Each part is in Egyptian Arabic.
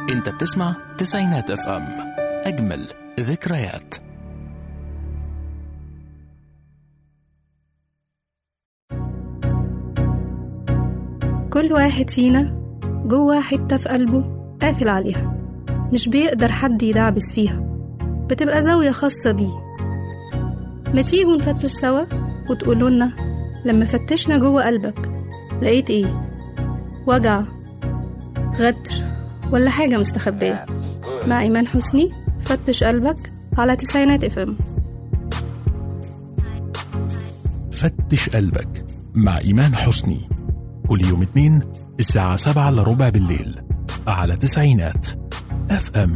انت بتسمع تسعينات اف ام اجمل ذكريات كل واحد فينا جوه حتة في قلبه قافل عليها مش بيقدر حد يدعبس فيها بتبقى زاوية خاصة بيه ما تيجوا نفتش سوا وتقولوا لنا لما فتشنا جوه قلبك لقيت ايه وجع غدر ولا حاجة مستخبية مع إيمان حسني فتش قلبك على تسعينات اف ام فتش قلبك مع إيمان حسني كل يوم اثنين الساعة سبعة إلا ربع بالليل على تسعينات اف ام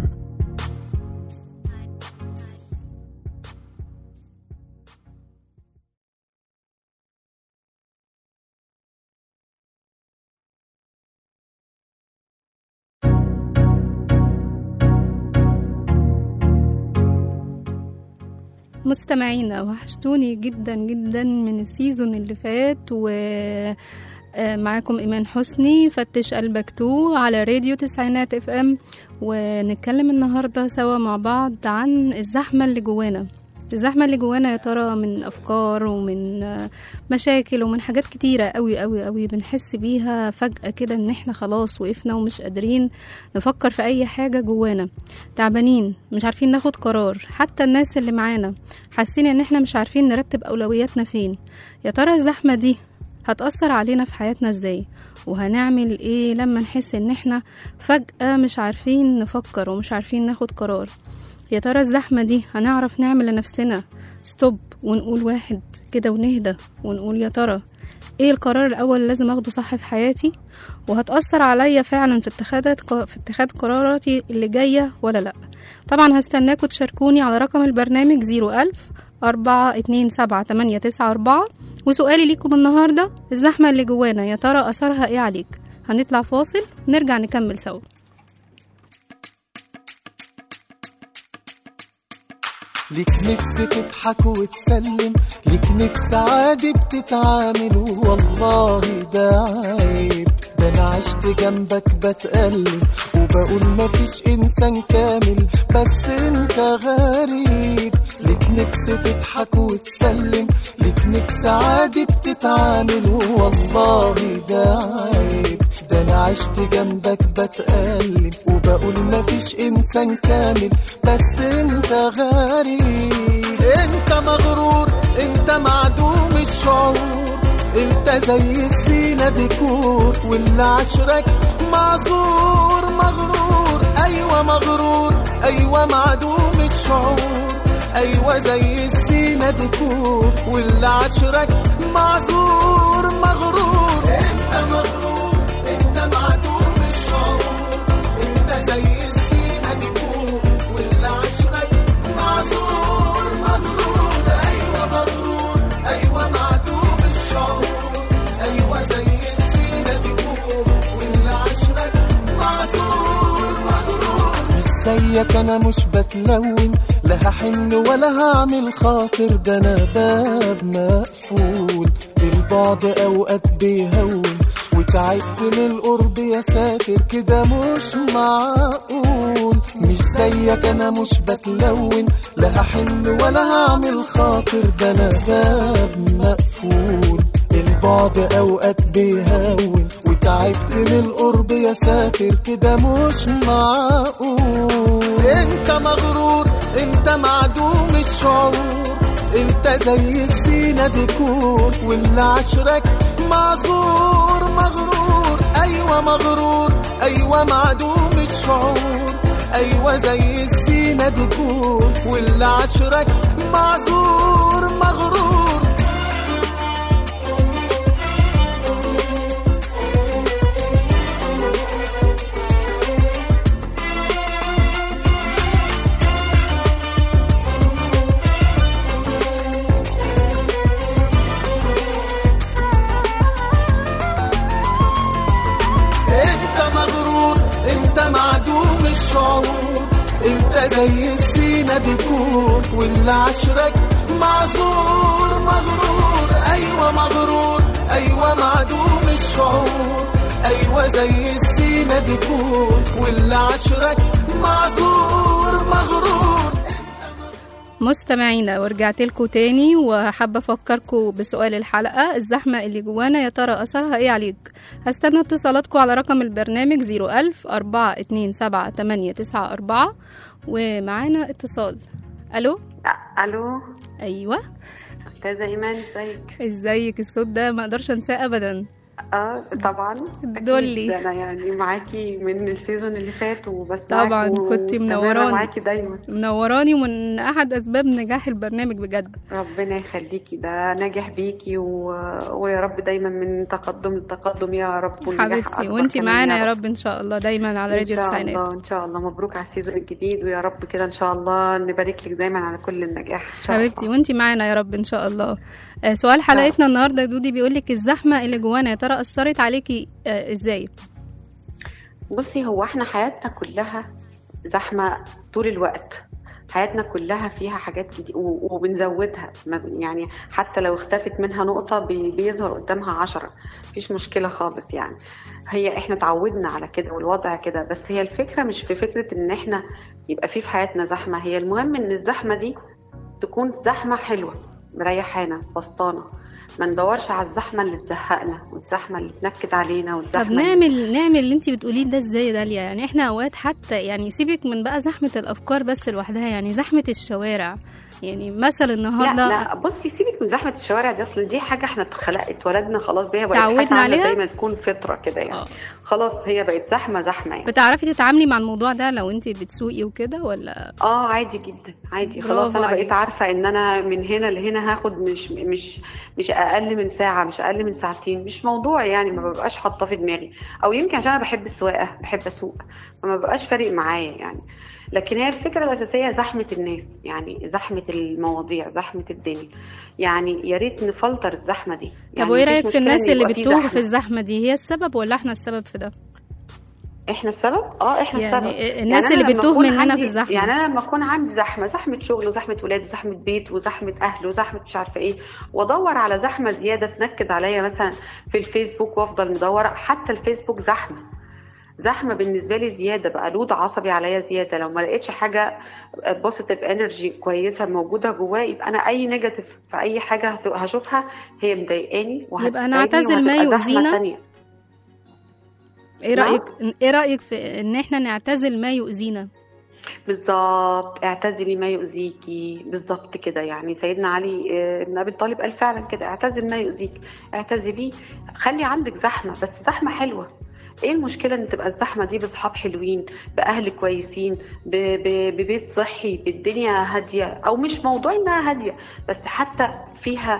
مستمعينا وحشتوني جدا جدا من السيزون اللي فات و آه، معاكم إيمان حسني فتش قلبك تو على راديو تسعينات اف ام ونتكلم النهاردة سوا مع بعض عن الزحمة اللي جوانا الزحمة اللي جوانا يا ترى من أفكار ومن آه، مشاكل ومن حاجات كتيرة قوي قوي قوي بنحس بيها فجأة كده إن إحنا خلاص وقفنا ومش قادرين نفكر في أي حاجة جوانا تعبانين مش عارفين ناخد قرار حتى الناس اللي معانا حاسين إن إحنا مش عارفين نرتب أولوياتنا فين يا ترى الزحمة دي هتأثر علينا في حياتنا ازاي وهنعمل ايه لما نحس ان احنا فجأة مش عارفين نفكر ومش عارفين ناخد قرار يا ترى الزحمة دي هنعرف نعمل لنفسنا ستوب ونقول واحد كده ونهدى ونقول يا ترى ايه القرار الاول اللي لازم اخده صح في حياتي وهتأثر عليا فعلا في اتخاذ في اتخاذ قراراتي اللي جاية ولا لا طبعا هستناكم تشاركوني على رقم البرنامج زيرو ألف أربعة اتنين سبعة تمانية تسعة أربعة وسؤالي ليكم النهاردة الزحمة اللي جوانا يا ترى أثرها ايه عليك هنطلع فاصل نرجع نكمل سوا ليك نفس تضحك وتسلم ليك نفس عادي بتتعامل والله ده عيب ده انا عشت جنبك بتألم وبقول مفيش انسان كامل بس انت غريب ليك نفس تضحك وتسلم ليك نفس عادي بتتعامل والله ده عيب ده انا عشت جنبك بتألم وبقول مفيش انسان كامل بس انت غريب انت مغرور انت معدوم الشعور انت زي السينا ديكور واللي عشرك معذور مغرور ايوه مغرور ايوه معدوم الشعور ايوه زي السينا ديكور واللي عشرك معذور مغرور انت مغرور انت معدوم الشعور انت زي السينا ديكور واللي عشرك معذور مغرور ايوه مغرور ايوه معدوم الشعور ايوه زي السينا ديكور واللي عشرك معذور مغرور مش زيك انا مش بتلون لا هحن ولا هعمل خاطر ده انا باب مقفول البعد اوقات بيهون وتعبت من القرب يا ساتر كده مش معقول مش زيك انا مش بتلون لا هحن ولا هعمل خاطر ده انا باب مقفول البعد اوقات بيهون وتعبت من القرب يا ساتر كده مش معقول انت مغرور انت معدوم الشعور انت زي السينا ديكور واللي عشرك معذور مغرور ايوه مغرور ايوه معدوم الشعور ايوه زي السينا ديكور واللي عشرك معذور مغرور انت مغرور انت معدوم الشعور انت زي السينا ديكور واللي عشرك معذور مغرور ايوه مغرور ايوه معدوم الشعور ايوه زي السينا الزينة دي كون واللي عشرك معذور مغرور مستمعينا ورجعت لكم تاني وحابة أفكركم بسؤال الحلقة الزحمة اللي جوانا يا ترى أثرها إيه عليك هستنى اتصالاتكم على رقم البرنامج 01000 427 ومعانا اتصال ألو الو أيوة استاذه ايمان ازيك ازيك الصوت ده ما اقدرش انساه ابدا اه طبعا دولي. أكيد انا يعني معاكي من السيزون اللي فات وبسمعك طبعاً، كنتي ومستمرة منوراني. معاكي دايما منوراني ومن احد اسباب نجاح البرنامج بجد ربنا يخليكي ده ناجح بيكي و... ويا رب دايما من تقدم لتقدم يا رب والنجاح حبيبتي أكبر وانتي كمان معانا يا رب ان شاء الله دايما على راديو ان شاء التسعينات الله ان شاء الله مبروك على السيزون الجديد ويا رب كده ان شاء الله نبارك لك دايما على كل النجاح ان شاء حبيبتي الله وانتي معانا يا رب ان شاء الله آه، سؤال حلقتنا النهارده يا دودي بيقول لك الزحمه اللي جوانا يا ترى اثرت عليكي آه، ازاي بصي هو احنا حياتنا كلها زحمة طول الوقت حياتنا كلها فيها حاجات جديدة وبنزودها ما- يعني حتى لو اختفت منها نقطة بي- بيظهر قدامها عشرة مفيش مشكلة خالص يعني هي احنا اتعودنا على كده والوضع كده بس هي الفكرة مش في فكرة ان احنا يبقى في في حياتنا زحمة هي المهم ان الزحمة دي تكون زحمة حلوة مريحانا بسطانة ما ندورش على الزحمة اللي تزهقنا والزحمة اللي تنكد علينا والزحمة طب اللي- نعمل نعمل اللي انت بتقوليه ده ازاي يا داليا يعني احنا اوقات حتى يعني سيبك من بقى زحمه الافكار بس لوحدها يعني زحمه الشوارع يعني مثلا لا النهارده لا بصي سيبك من زحمه الشوارع دي اصل دي حاجه احنا اتخلق اتولدنا خلاص بيها بقت تعودنا حاجة عاملة عليها؟ زي ما تكون فطره كده يعني آه. خلاص هي بقت زحمه زحمه يعني بتعرفي تتعاملي مع الموضوع ده لو انت بتسوقي وكده ولا اه عادي جدا عادي برافو خلاص انا عليك. بقيت عارفه ان انا من هنا لهنا هاخد مش مش مش اقل من ساعه مش اقل من ساعتين مش موضوع يعني ما ببقاش حاطاه في دماغي او يمكن عشان انا بحب السواقه بحب اسوق فما بقاش فارق معايا يعني لكن هي الفكره الاساسيه زحمه الناس يعني زحمه المواضيع زحمه الدنيا يعني يا ريت نفلتر الزحمه دي طب يعني وايه مفيش رايك في مشكلة الناس إن اللي يبقى في بتتوه زحمة. في الزحمه دي هي السبب ولا احنا السبب في ده احنا السبب اه احنا يعني السبب الناس أنا اللي لما بتتوه أكون مننا عندي- في الزحمة. يعني انا لما اكون عندي زحمه زحمه شغل وزحمه ولاد وزحمه بيت وزحمه اهل وزحمه مش عارفه ايه وادور على زحمه زياده تنكد عليا مثلا في الفيسبوك وافضل مدوره حتى الفيسبوك زحمه زحمه بالنسبه لي زياده بقى لود عصبي عليا زياده لو ما لقيتش حاجه بوزيتيف انرجي كويسه موجوده جواه يبقى انا اي نيجاتيف في اي حاجه هت- هشوفها هي مضايقاني يبقى وهتتعبني نعتزل ما وهتبقى زحمة يؤذينا؟ تانية. ايه نعم؟ رايك ايه رايك في ان احنا نعتزل ما يؤذينا بالظبط اعتزلي ما يؤذيكي بالظبط كده يعني سيدنا علي آه، بن ابي طالب قال فعلا كده اعتزل ما يؤذيك اعتزلي خلي عندك زحمه بس زحمه حلوه ايه المشكله ان تبقى الزحمه دي باصحاب حلوين باهل كويسين ب- ب- ببيت صحي بالدنيا هاديه او مش موضوع انها هاديه بس حتى فيها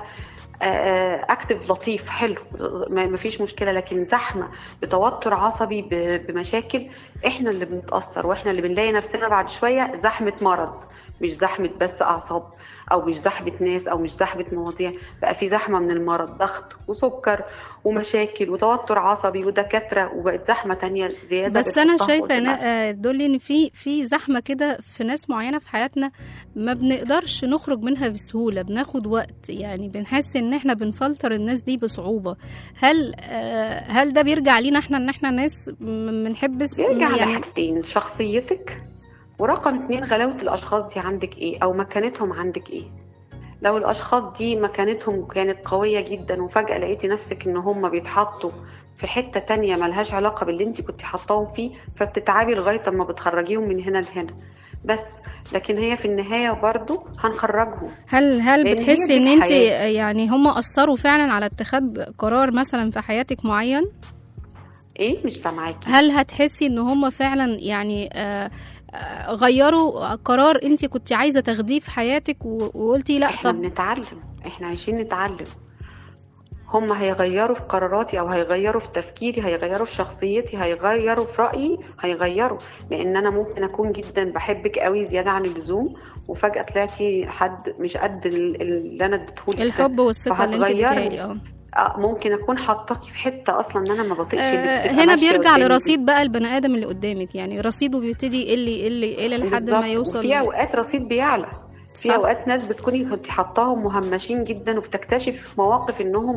اكتف لطيف حلو ما ما فيش مشكله لكن زحمه بتوتر عصبي ب- بمشاكل احنا اللي بنتاثر واحنا اللي بنلاقي نفسنا بعد شويه زحمه مرض مش زحمه بس اعصاب او مش زحمه ناس او مش زحمه مواضيع بقى في زحمه من المرض ضغط وسكر ومشاكل وتوتر عصبي ودكاتره وبقت زحمه تانية زياده بس انا بنحطها شايفه قدامنا. انا دولي ان في في زحمه كده في ناس معينه في حياتنا ما بنقدرش نخرج منها بسهوله بناخد وقت يعني بنحس ان احنا بنفلتر الناس دي بصعوبه هل آه، هل ده بيرجع لينا احنا ان احنا ناس م- بنحب س- بيرجع يعني لحاجتين شخصيتك ورقم اتنين غلاوة الأشخاص دي عندك إيه أو مكانتهم عندك إيه لو الأشخاص دي مكانتهم كانت قوية جدا وفجأة لقيتي نفسك إن هم بيتحطوا في حتة تانية ملهاش علاقة باللي انت كنت حطاهم فيه فبتتعبي لغاية اما بتخرجيهم من هنا لهنا بس لكن هي في النهاية برضو هنخرجهم هل هل لأن هي بتحسي دي ان انت الحياة. يعني هم اثروا فعلا على اتخاذ قرار مثلا في حياتك معين ايه مش سامعاكي هل هتحسي ان هم فعلا يعني آه، آه، غيروا قرار انت كنت عايزه تاخديه في حياتك و- وقلتي لا احنا طب بنتعلم احنا عايشين نتعلم هم هيغيروا في قراراتي او هيغيروا في تفكيري هيغيروا في شخصيتي هيغيروا في رايي هيغيروا لان انا ممكن اكون جدا بحبك قوي زياده عن اللزوم وفجاه طلعتي حد مش قد ال- اللي انا اديتهولك ده. الحب والثقه اللي انت فهتغيري. اديتها لي اه اه ممكن اكون حاطاكي في حته اصلا ان انا ما بطيقش اللي آه، بتبقى هنا ماشية بيرجع قدامي دي. لرصيد بقى البني ادم اللي قدامك يعني رصيده بيبتدي يقل يقل يقل لحد ما بالظبط. يوصل وفي اوقات رصيد بيعلى في صح. اوقات ناس بتكوني كنت حطاهم مهمشين جدا وبتكتشف في مواقف انهم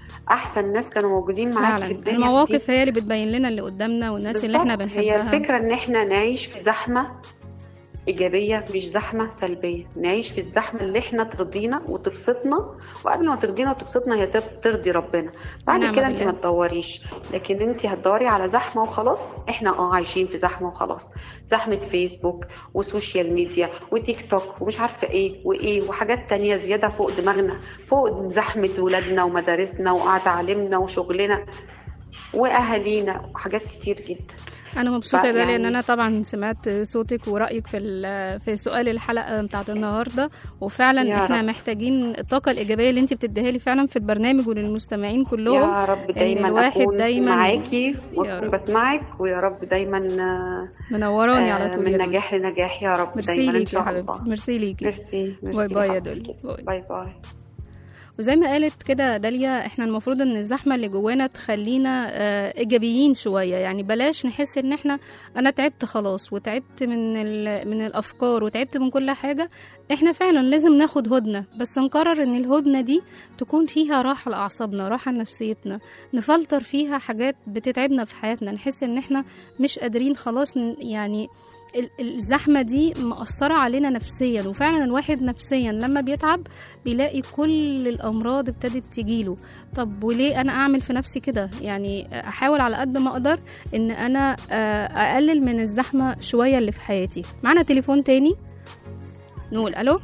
احسن ناس كانوا موجودين معاكي فعلا في الدنيا المواقف هي اللي بتبين لنا اللي قدامنا والناس اللي احنا بالظبط. هي بنحبها الفكرة ان احنا نعيش في زحمة إيجابية مش زحمة سلبية نعيش في الزحمة اللي احنا ترضينا وتبسطنا وقبل ما ترضينا وتبسطنا هي تر- ترضي ربنا بعد نعم كده انت بالله. ما تدوريش لكن انت هتدوري على زحمة وخلاص احنا اه عايشين في زحمة وخلاص زحمة فيسبوك وسوشيال ميديا وتيك توك ومش عارفة ايه وايه وحاجات تانية زيادة فوق دماغنا فوق زحمة ولادنا ومدارسنا وتعليمنا وشغلنا واهالينا وحاجات كتير جدا انا مبسوطه ده يعني- لان انا طبعا سمعت صوتك ورايك في ال- في سؤال الحلقه بتاعت النهارده وفعلا يا احنا رب. محتاجين الطاقه الايجابيه اللي انت بتديها لي فعلا في البرنامج وللمستمعين كلهم يا رب دايما الواحد اكون دايماً- معاكي يا واكون رب. بسمعك ويا رب دايما آه، منوراني آه، على طول من يا دودي. نجاح لنجاح يا رب ميرسي دايما ان ليكي يا شاء حبيبتي الله ميرسي ليكي ميرسي ميرسي باي باي يا حبيبتي. دولي. باي. باي باي وزي ما قالت كده داليا احنا المفروض ان الزحمه اللي جوانا تخلينا آه، ايجابيين شويه يعني بلاش نحس ان احنا انا تعبت خلاص وتعبت من ال- من الافكار وتعبت من كل حاجه احنا فعلا لازم ناخد هدنه بس نقرر ان الهدنه دي تكون فيها راحه لاعصابنا راحه لنفسيتنا نفلتر فيها حاجات بتتعبنا في حياتنا نحس ان احنا مش قادرين خلاص ن- يعني ال- الزحمه دي مأثره علينا نفسيا وفعلا الواحد نفسيا لما بيتعب بيلاقي كل الامراض ابتدت تجيله طب وليه انا اعمل في نفسي كده يعني احاول على قد ما اقدر ان انا آه، اقلل من الزحمه شويه اللي في حياتي معانا تليفون تاني نقول الو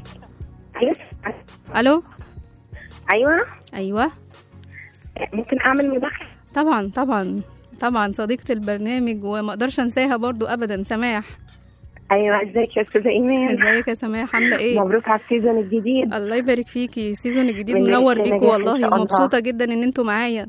الو ايوه ايوه ممكن اعمل مداخله طبعا طبعا طبعا صديقة البرنامج وما اقدرش انساها برضو ابدا سماح ايوه ازيك يا استاذه ايمان ازيك يا سماح عامله ايه مبروك على السيزون الجديد الله يبارك فيكي السيزون الجديد من منور نجاح بيكو لنجاح إن والله شاء الله. ومبسوطه جدا ان انتوا معايا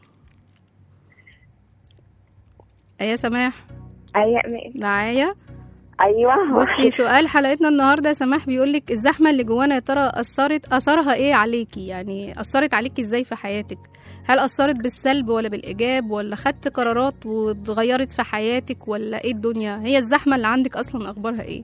ايه يا سماح ايوه إيمان. معايا ايوه بصي سؤال حلقتنا النهارده يا سماح بيقول لك الزحمه اللي جوانا يا ترى اثرت اثرها ايه عليكي يعني اثرت عليكي ازاي في حياتك هل اثرت بالسلب ولا بالايجاب ولا خدت قرارات واتغيرت في حياتك ولا ايه الدنيا هي الزحمه اللي عندك اصلا اخبارها ايه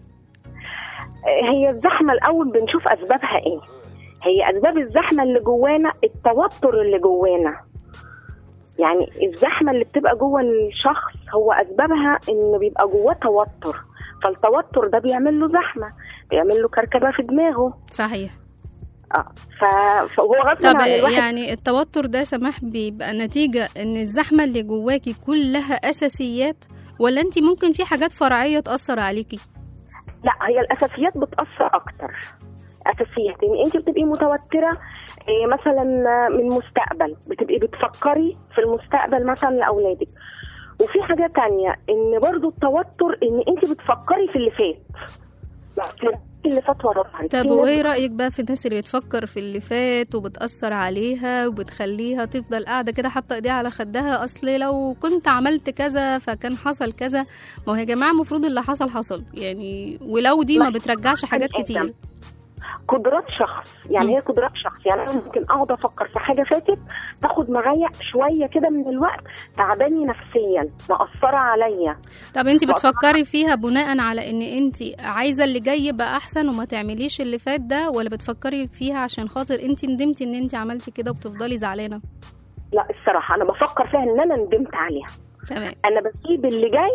هي الزحمه الاول بنشوف اسبابها ايه هي اسباب الزحمه اللي جوانا التوتر اللي جوانا يعني الزحمه اللي بتبقى جوه الشخص هو اسبابها ان بيبقى جواه توتر فالتوتر ده بيعمل له زحمه بيعمل له كركبه في دماغه صحيح اه ف... فهو غصب طب عن الواحد يعني التوتر ده سماح بيبقى نتيجه ان الزحمه اللي جواكي كلها اساسيات ولا انت ممكن في حاجات فرعيه تاثر عليكي لا هي الاساسيات بتاثر اكتر اساسيات ان انت بتبقي متوتره إيه، مثلا من مستقبل بتبقي بتفكري في المستقبل مثلا لاولادك وفي حاجه تانية ان برضو التوتر ان انت بتفكري في اللي فات بس اللي فات ورا بعض. طب في وايه ناس- رأيك بقى في الناس اللي بتفكر في اللي فات وبتأثر عليها وبتخليها تفضل قاعدة كده حاطة ايديها على خدها اصل لو كنت عملت كذا فكان حصل كذا ما هو يا جماعة المفروض اللي حصل حصل يعني ولو دي ما ما- بترجعش حاجات بني كتير آدم. قدرات شخص يعني مم. هي قدرات شخص يعني انا ممكن اقعد افكر في حاجه فاتت تاخد معايا شويه كده من الوقت تعباني نفسيا مأثره عليا طب انت بقى- بتفكري فيها بناء على ان انت عايزة اللي جاي يبقى احسن وما تعمليش اللي فات ده ولا بتفكري فيها عشان خاطر انت ندمتي ان انت عملتي كده وبتفضلي زعلانة لا الصراحه انا بفكر فيها ان انا ندمت عليها تمام انا بسيب اللي جاي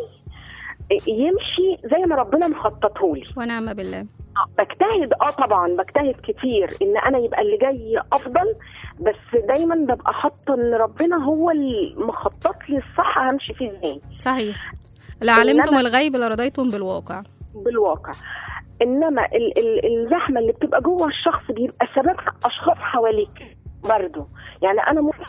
يمشي زي ما ربنا مخططه لي ونعم بالله بجتهد اه طبعا بجتهد كتير ان انا يبقى اللي جاي افضل بس دايما ببقى حاطه ان ربنا هو اللي مخطط لي الصح همشي فيه ازاي صحيح لا علمتم إنما- الغيب لرضيتم بالواقع بالواقع انما ال ال الزحمه اللي بتبقى جوه الشخص بيبقى سببها اشخاص حواليك برضو يعني انا ممكن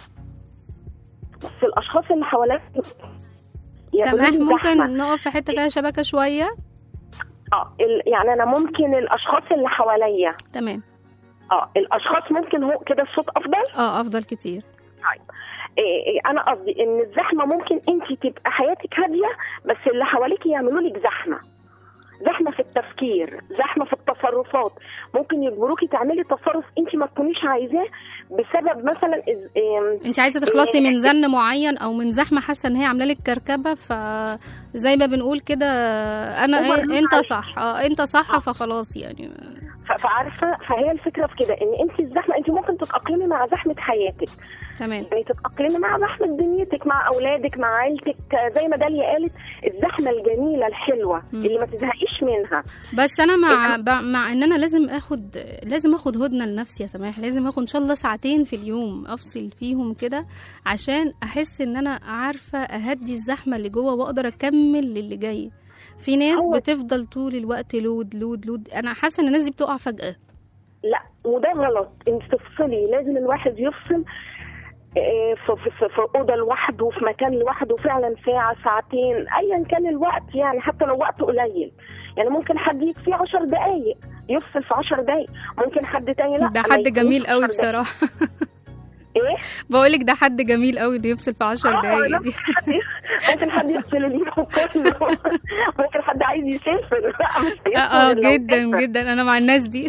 بس الاشخاص اللي حواليك يعملوا سماح لي ممكن زحمة. نقف في حته فيها شبكه شويه اه ال- يعني انا ممكن الاشخاص اللي حواليا تمام اه الاشخاص ممكن هو كده الصوت افضل اه افضل كتير إيه إيه انا قصدي ان الزحمه ممكن انت تبقى حياتك هاديه بس اللي حواليك يعملوا لك زحمه زحمه في التفكير زحمه في التصرفات ممكن يجبروكي تعملي تصرف انت ما تكونيش عايزاه بسبب مثلا إز- إيه انت عايزه تخلصي من زن معين او من زحمه حاسه ان هي عامله لك كركبه فزي ما بنقول كده انا هو إيه اللي انت عايز. صح اه انت صح فخلاص يعني ف- فعارفه فهي الفكره في كده ان انت الزحمه انت ممكن تتاقلمي مع زحمه حياتك تمام يعني تتاقلمي مع زحمه دنيتك مع اولادك مع عيلتك زي ما داليا قالت الزحمه الجميله الحلوه مم. اللي ما تزهقيش منها بس انا مع ب- مع ان انا لازم اخد لازم اخد هدنه لنفسي يا سماح لازم اخد ان شاء الله ساعتين في اليوم افصل فيهم كده عشان احس ان انا عارفه اهدي الزحمه اللي جوه واقدر اكمل للي جاي في ناس هو- بتفضل طول الوقت لود لود لود انا حاسه ان الناس دي بتقع فجاه لا وده غلط انت تفصلي لازم الواحد يفصل آه، في في في- في اوضه لوحده في مكان لوحده فعلا ساعه ساعتين ايا كان الوقت يعني حتى لو وقت قليل يعني ممكن حد يكفيه 10 دقائق يفصل في 10 دقائق ممكن حد تاني لا ده ما حد يكفيش جميل 10 قوي دقايق. بصراحه ايه بقولك ده حد جميل قوي اللي يفصل في عشر آه، دقايق لا، دي حد- ممكن حد يفصل اليوم كله ممكن حد عايز يسافر لا مش اه هيفصل آه، إلا لو جدا سافر. جدا انا مع الناس دي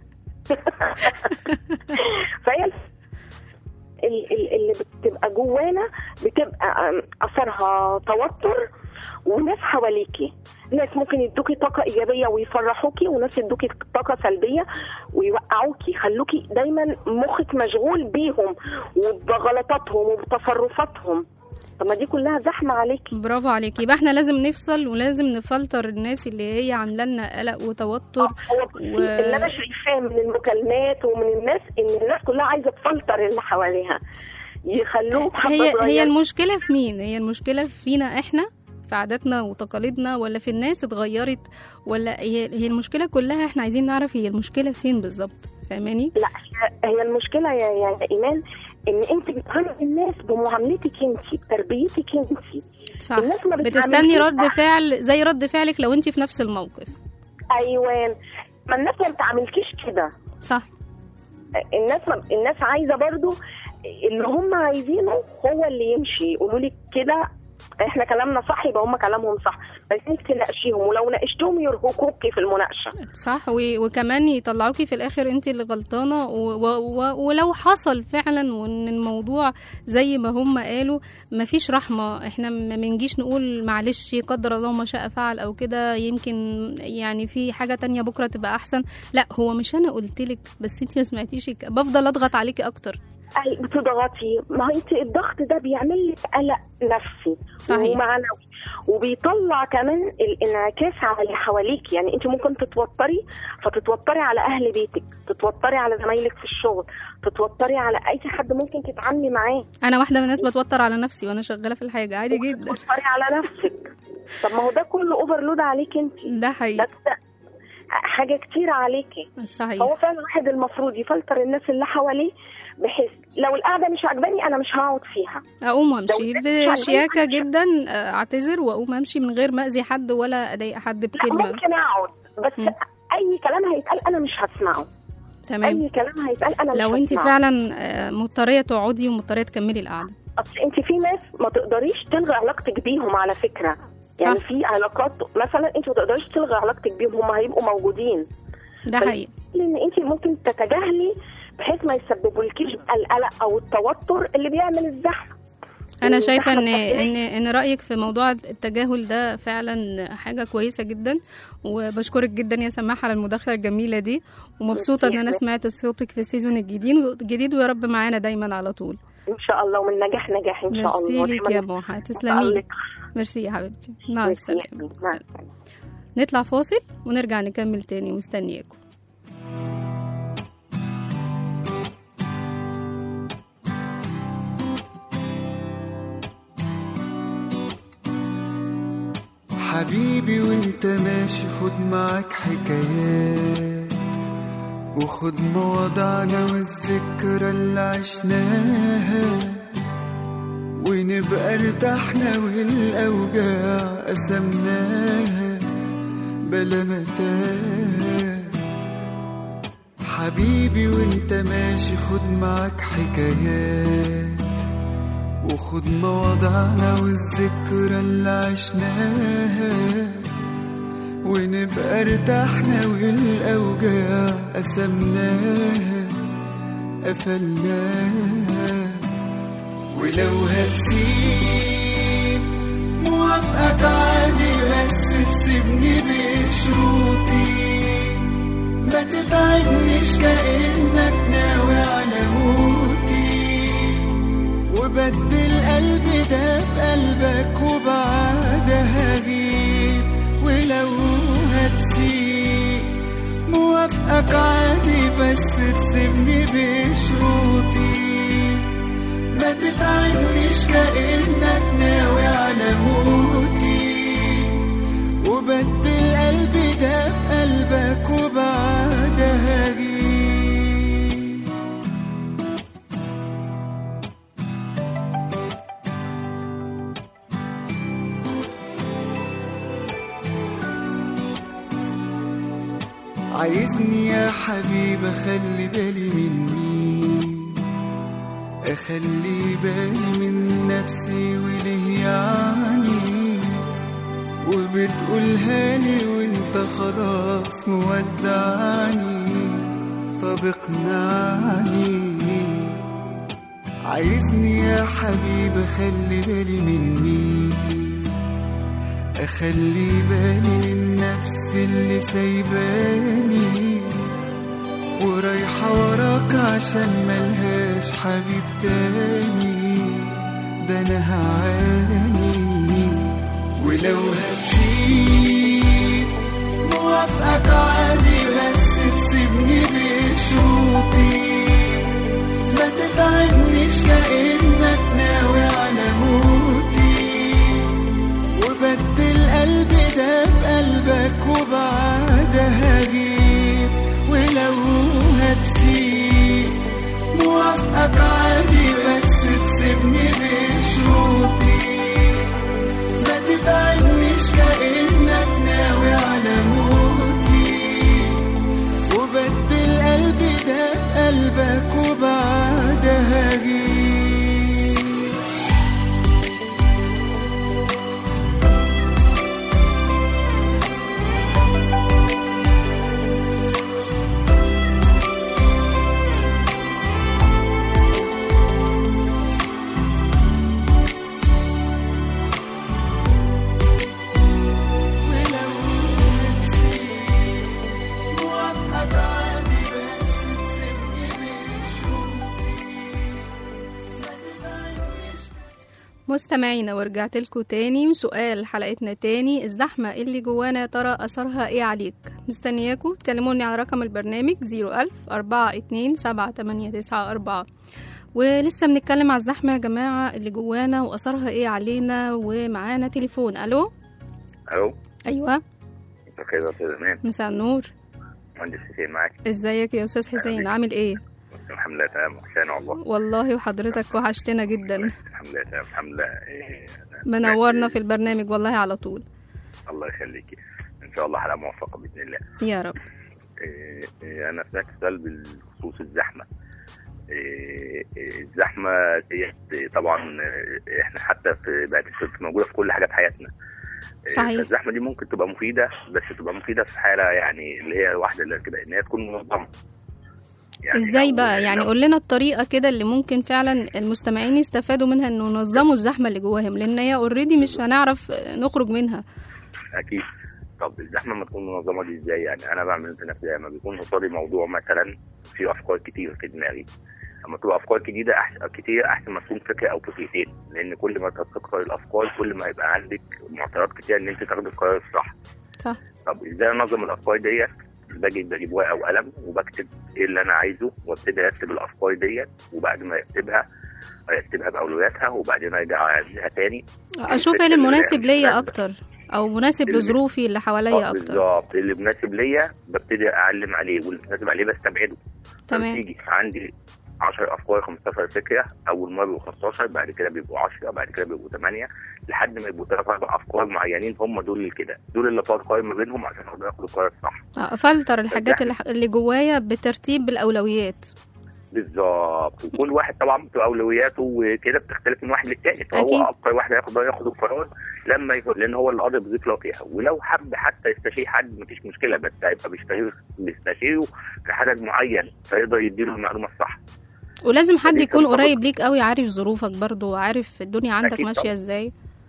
فهي ال- ال- اللي بتبقى جوانا بتبقى أم، اثرها توتر وناس حواليكي ناس ممكن يدوكي طاقة إيجابية ويفرحوكي وناس يدوكي طاقة سلبية ويوقعوكي يخلوكي دايما مخك مشغول بيهم وبغلطاتهم وبتصرفاتهم طب ما دي كلها زحمة عليكي برافو عليكي يبقى احنا لازم نفصل ولازم نفلتر الناس اللي هي عامله لنا قلق وتوتر هو بصي و- اللي انا شايفاه من المكالمات ومن الناس ان الناس كلها عايزه تفلتر اللي حواليها يخلوهم حبة هي هي صغيرة. المشكله في مين هي المشكله فينا احنا في عاداتنا وتقاليدنا ولا في الناس اتغيرت ولا هي هي المشكله كلها احنا عايزين نعرف هي المشكله فين بالظبط فاهماني لا هي- هي المشكله يا يا ايمان ان انت بتعاملي الناس بمعاملتك انت بتربيتك انت صح الناس ما بتستني بتعاملكيش رد صح. فعل زي رد فعلك لو انت في نفس الموقف ايوان ما الناس ما بتعاملكيش كده صح الناس ما الناس عايزه برضو اللي هم عايزينه هو اللي يمشي يقولوا لك كده احنا كلامنا صح يبقى هم كلامهم صح بس انك تناقشيهم ولو ناقشتهم يرهقوكي في المناقشه صح و- وكمان يطلعوكي في الاخر انت اللي غلطانه و و و ولو حصل فعلا وان الموضوع زي ما هم قالوا مفيش رحمه احنا ما بنجيش نقول معلش قدر الله ما شاء فعل او كده يمكن يعني في حاجه تانية بكره تبقى احسن لا هو مش انا قلت لك بس انت ما سمعتيش الك- بفضل اضغط عليكي اكتر اي بتضغطي ما هو انت الضغط ده بيعمل لك قلق نفسي صحيح. ومعنوي وبيطلع كمان الانعكاس على اللي حواليك يعني انت ممكن تتوتري فتتوتري على اهل بيتك تتوتري على زمايلك في الشغل تتوتري على اي حد ممكن تتعاملي معاه انا واحده من الناس بتوتر على نفسي وانا شغاله في الحاجه عادي جدا تتوتري على نفسك طب ما هو ده كله اوفرلود عليك انت ده ده حقيقي كده حاجه كتير عليكي صحيح هو فعلا الواحد المفروض يفلتر الناس اللي حواليه بحيث لو القعده مش عجباني انا مش هقعد فيها اقوم وامشي لو الناس مش بشياكه عاجباك- جدا آه، اعتذر واقوم امشي من غير ما اذي حد ولا اضايق حد لا بكلمه ممكن اقعد بس مم. اي كلام هيتقال انا مش هسمعه تمام اي كلام هيتقال انا مش لو انت هسمعه. فعلا آه، مضطريه تقعدي ومضطريه تكملي القعده اصل انت في ناس ما تقدريش تلغي علاقتك بيهم على فكره يعني صح. في علاقات مثلا انت ما تقدريش تلغي علاقتك بيهم هم هيبقوا موجودين ده طيب. حقيقي لان انت ممكن تتجاهلي بحيث ما يسببولكيش بقى القلق او التوتر اللي بيعمل الزحمه انا شايفه ان الزحمة ان ان رايك في موضوع التجاهل ده فعلا حاجه كويسه جدا وبشكرك جدا يا سماح على المداخله الجميله دي ومبسوطه ان انا سمعت صوتك في السيزون الجديد الجديد ويا رب معانا دايما على طول ان شاء الله ومن نجاح نجاح ان شاء الله ميرسي ليك يا دايماً موحة تسلمي متألق. ميرسي يا حبيبتي مع ميرسي يا السلامه حبيبي. مع السلامه نطلع فاصل ونرجع نكمل تاني مستنياكم حبيبي وانت ماشي خد معاك حكايات وخد مواضعنا والذكرى اللي عشناها ونبقى ارتحنا والاوجاع قسمناها بلا متاهه حبيبي وانت ماشي خد معاك حكايات وخد مواضعنا والذكرى اللي عشناها ونبقى ارتحنا والاوجاع قسمناها قفلناها ولو هتسيب موافقك عادي بس تسيبني بشروطي ما تتعبنيش كأنك ناوي على موتي وبدل قلبي ده بقلبك وبعدها هجيب ولو هتسيب موافقك عادي بس تسيبني بشروطي ما تتعبنيش كأنك ناوي على موتي وبدل قلبي ده بقلبك وبعدها هجيب عايزني يا حبيب اخلي بالي من مين اخلي بالي من نفسي وليه يعني وبتقولها لي وانت خلاص مودعني طب اقنعني عايزني يا حبيب اخلي بالي من مين اخلي بالي من نفسي اللي سايباني ورايحة وراك عشان ملهاش حبيب تاني ده انا هعاني ولو هتسيب موافقك عادي بس تسيبني بشروطي ما تتعبنيش كأنك ناوي على موتي وبدل قلبي ده بقلبك وبعدها هجيب ولو هتسيب موافقك عادي بس تسيبني بشروطي ما تتعبنيش كأنك ناوي على موتي وبدل قلبي ده قلبك وبعدها هجيب ولو هتسيب موافقك عادي بس تسيبني بشروطي ما تتعبنيش مستمعينا ورجعت لكم تاني وسؤال حلقتنا تاني الزحمة اللي جوانا يا ترى أثرها إيه عليك مستنياكم تكلموني على رقم البرنامج 01000 42 78994 ولسه بنتكلم على الزحمة يا جماعة اللي جوانا وأثرها إيه علينا ومعانا تليفون ألو الو أيوة مساء الخير يا استاذ امان مساء النور مهندس حسين معاك ازيك يا أستاذ حسين عامل إيه الحمد لله تمام وحشاني والله والله وحضرتك وحشتنا جدا الحمد لله تمام الحمد لله إيه، منورنا في البرنامج والله على طول الله يخليكي ان شاء الله حلقه موفقه باذن الله يا رب إيه، إيه، انا سمعت سؤال بخصوص الزحمه إيه، إيه، الزحمه ديت طبعا إيه، احنا حتى في بقت في- موجوده في كل حاجه في حياتنا إيه، صحيح. فالزحمه دي ممكن تبقى مفيده بس تبقى مفيده في حاله يعني اللي هي واحده اللي كده ان هي تكون منظمه يعني ازاي لو- بقى يعني لو- قول لنا الطريقه كده اللي ممكن فعلا المستمعين يستفادوا منها انه ينظموا الزحمه اللي جواهم لان هي اوريدي مش هنعرف نخرج منها اكيد طب الزحمه لما تكون منظمه دي ازاي يعني انا بعمل في نفسي لما بيكون قصادي موضوع مثلا في افكار كتير في دماغي لما تبقى افكار جديده احسن كتير احسن ما تكون فكره او فكرتين لان كل ما تكتر الافكار كل ما يبقى عندك معطيات كتير ان انت تاخد القرار الصح صح طب ازاي انظم الافكار ديت باجي بجيب ورقه وقلم وبكتب ايه اللي انا عايزه وابتدي ارتب الافكار ديت وبعد ما ارتبها ارتبها باولوياتها وبعدين ارجع اعدلها تاني اشوف ايه الفكرة المناسب اللي- ليا اكتر او مناسب اللي- لظروفي اللي حواليا آه، اكتر بالظبط اللي مناسب ليا ببتدي اعلم عليه واللي مناسب عليه بستبعده تمام. فبتيجي عندي 10 افكار 15 فكره اول مره بيبقوا 15 بعد كده بيبقوا 10 بعد كده بيبقوا 8 لحد ما يبقوا ثلاث اربع افكار معينين هم دول اللي كده دول اللي فرق قائم ما بينهم عشان اقدر اخد القرار الصح آه، فلتر الحاجات اللي- اللي جوايا بترتيب بالاولويات بالظبط وكل واحد طبعا بتبقى اولوياته وكده بتختلف من واحد للتاني أكيد. فهو اكتر واحد هياخد ياخد القرار لما يكون لان هو اللي قادر بذكره فيها ولو حب حتى يستشير حد مفيش مشكله بس هيبقى بيستشير بيستشيره في حدث معين فيقدر يديله المعلومه الصح ولازم حد دي يكون كان طبق. قريب ليك قوي عارف ظروفك برضو وعارف الدنيا عندك أكيد ماشيه طبعا. ازاي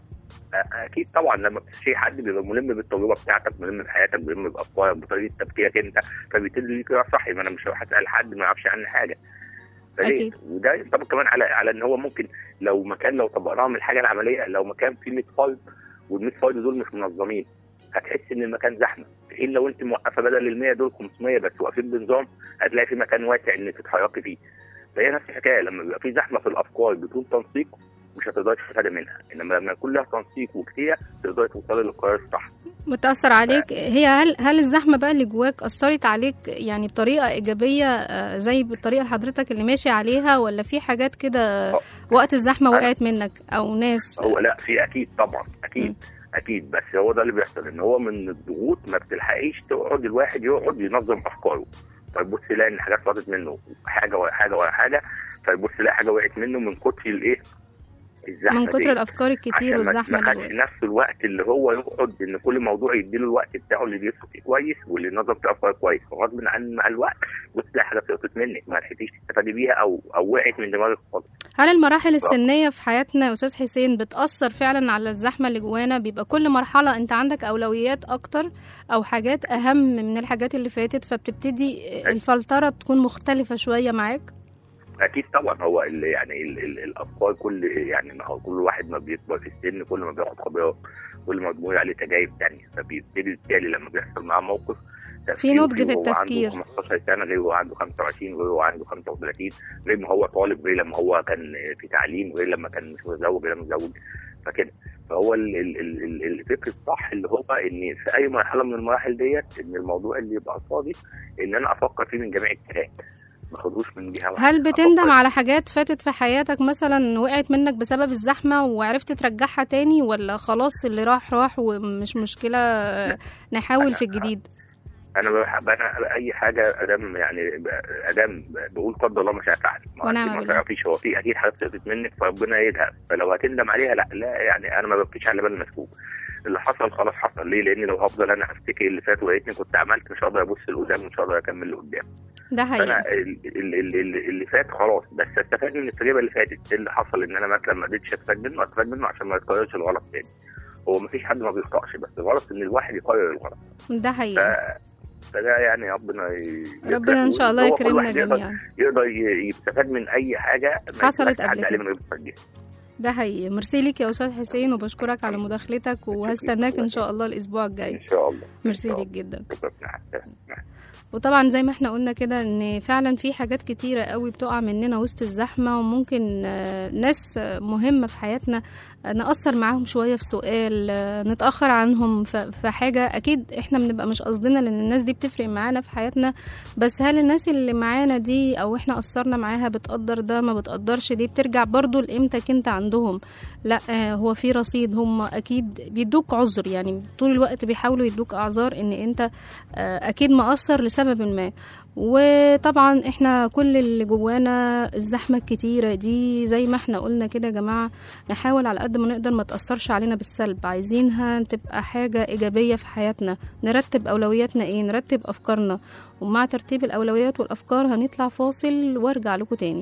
أ- اكيد طبعا لما بتشتري حد بيبقى ملم بالتجربه بتاعتك ملم بحياتك ملم بافكارك بطريقه تفكيرك انت فبيبتدي ليك رأي صح ما انا مش هروح اسال حد ما يعرفش عني حاجه فليه؟ أكيد. وده ينطبق كمان على على ان هو ممكن لو مكان لو طبقناها من الحاجه العمليه لو مكان فيه 100 فرد وال 100 فرد دول مش منظمين هتحس ان المكان زحمه في حين لو انت موقفه بدل ال 100 دول 500 بس واقفين بنظام هتلاقي في مكان واسع انك تتحركي فيه فهي نفس الحكايه لما بيبقى في زحمه في الافكار بدون تنسيق مش هتقدري تستفادي منها انما لما يكون لها تنسيق وكتير تقدري توصلي للقرار الصح بتأثر عليك هي هل هل الزحمة بقى اللي جواك أثرت عليك يعني بطريقة إيجابية آه، زي بالطريقة اللي حضرتك اللي ماشي عليها ولا في حاجات كده وقت الزحمة وقعت منك أو ناس هو لا في اكيد طبعا اكيد اكيد بس هو ده اللي بيحصل ان هو من الضغوط ما بتلحقيش تقعد الواحد يقعد ينظم افكاره فيبص يلاقي ان حاجات فاتت منه حاجه ورا حاجه ورا حاجه فيبص يلاقي حاجه وقعت منه من كتر الايه الزحمه من كتر دي. الأفكار الكتير عشان ما- والزحمة ما اللي خدش جواك. نفس الوقت اللي هو يقعد ان كل موضوع يديله الوقت بتاعه اللي بيدخل فيه كويس واللي نظم فيه افكار كويس فغصب عن مع الوقت بص تلاقي حاجه سقطت منك ما لحقتيش تستفادي بيها او او وقعت من دماغك خالص هل المراحل السنية في حياتنا يا أستاذ حسين بتأثر فعلا على الزحمة اللي جوانا بيبقى كل مرحلة أنت عندك أولويات أكتر أو حاجات أهم من الحاجات اللي فاتت فبتبتدي الفلترة بتكون مختلفة شوية معاك اكيد طبعا هو ال يعني ال ال الافكار كل يعني ما هو كل واحد ما بيكبر في السن كل ما بياخد خبرات كل ما بيمر عليه تجارب تانية فبيبتدي بالتالي لما بيحصل معاه موقف في نضج في وهو التفكير. عنده 15 سنه غير هو عنده 25 غير هو عنده 35 غير ما هو طالب غير لما هو كان في تعليم غير لما كان مش متزوج غير لما متزوج فكده فهو ال- ال- ال- ال- الفكر الصح اللي هو ان في اي مرحله من المراحل ديت ان الموضوع اللي يبقى قصادي ان انا افكر فيه من جميع الجهات ما اخدوش من جهه واحده هل بتندم أفكر على حاجات فاتت في حياتك مثلا وقعت منك بسبب الزحمة وعرفت ترجعها تاني ولا خلاص اللي راح راح ومش مشكلة آه، نحاول في الجديد انا بحب انا اي حاجه ادام يعني ادام بقول قدر الله مش هفعل ما ونعم أكيد ما بالله. تعرفيش هو في اكيد حاجات سقطت منك فربنا يدها فلو هتندم عليها لا لا يعني انا ما ببكيش على بال مسكوب اللي حصل خلاص حصل ليه لان لو هفضل انا افتكر اللي فات ولقيتني كنت عملت مش هقدر ابص لقدام ومش هقدر اكمل لقدام ده فانا حقيقي ال- ال- ال- ال- اللي فات خلاص بس استفاد من التجربه اللي فاتت إيه اللي حصل ان انا مثلا ما قدرتش استفاد منه استفاد منه عشان ما يتكررش الغلط تاني هو ما فيش حد ما بيخطأش بس الغلط ان الواحد يكرر الغلط ده ف... حقيقي فده يعني ربنا ي... ربنا ان شاء الله هو كل يكرمنا واحد يقدر- جميعا يقدر ي- يستفاد من اي حاجه ما حصلت يطلعش حد قبل عليه كده. من غير تسجيل ده حقيقي ميرسي ليك يا استاذ حسين وبشكرك على مداخلتك وهستناك ان شاء الله الاسبوع ان الجاي شاء الله ميرسي إن شاء ليك جدا شكرا مع السلامة. مع وطبعا زي ما احنا قلنا كده ان فعلا في حاجات كتيرة قوي بتقع مننا وسط الزحمة وممكن آه، ناس آه، مهمة في حياتنا آه، نأثر معاهم شوية في سؤال آه، نتأخر عنهم ف- في حاجة أكيد احنا بنبقى مش قصدنا لأن الناس دي بتفرق معانا في حياتنا بس هل الناس اللي معانا دي أو احنا قصرنا معاها بتقدر ده ما بتقدرش دي بترجع برضو لقيمتك انت عندهم لا آه، هو في رصيد هم أكيد بيدوك عذر يعني طول الوقت بيحاولوا يدوك أعذار إن انت آه، اكيد مقصر لسبب ما وطبعا احنا كل اللي جوانا الزحمه الكتيره دي زي ما احنا قلنا كده يا جماعه نحاول على قد ما نقدر ما تاثرش علينا بالسلب عايزينها تبقى حاجه ايجابيه في حياتنا نرتب اولوياتنا ايه نرتب افكارنا ومع ترتيب الاولويات والافكار هنطلع فاصل وارجع لكم تاني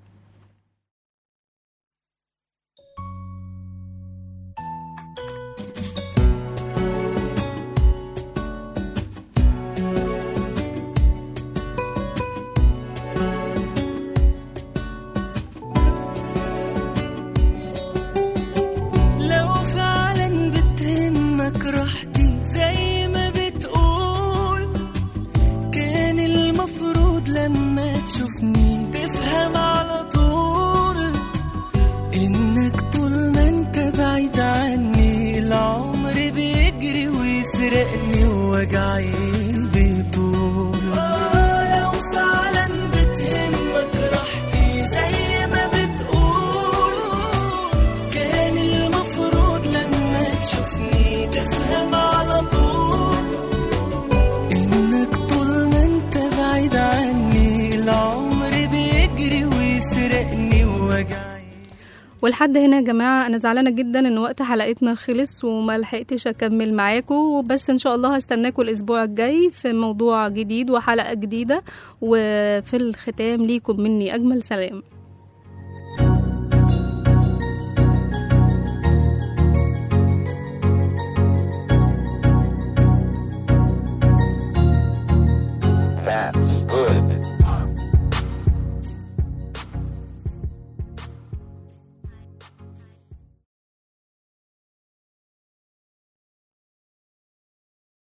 لو فعلا بتهمك راحتي زي ما بتقول كان المفروض لما تشوفني تفهم على طول انك طول ما انت بعيد عني العمر بيجري ويسرقني ووجعي بيطول آه لو فعلا بتهمك راحتي زي ما بتقول كان المفروض لما تشوفني تفهم على طول انك طول ما انت بعيد عني العمر بيجري ويسرقني ووجعي ولحد هنا يا جماعة أنا زعلانة جدا إن وقت حلقتنا خلص وما لحقتش أكمل معاكم بس إن شاء الله هستناكم الأسبوع الجاي في موضوع جديد وحلقة جديدة وفي الختام ليكم مني أجمل سلام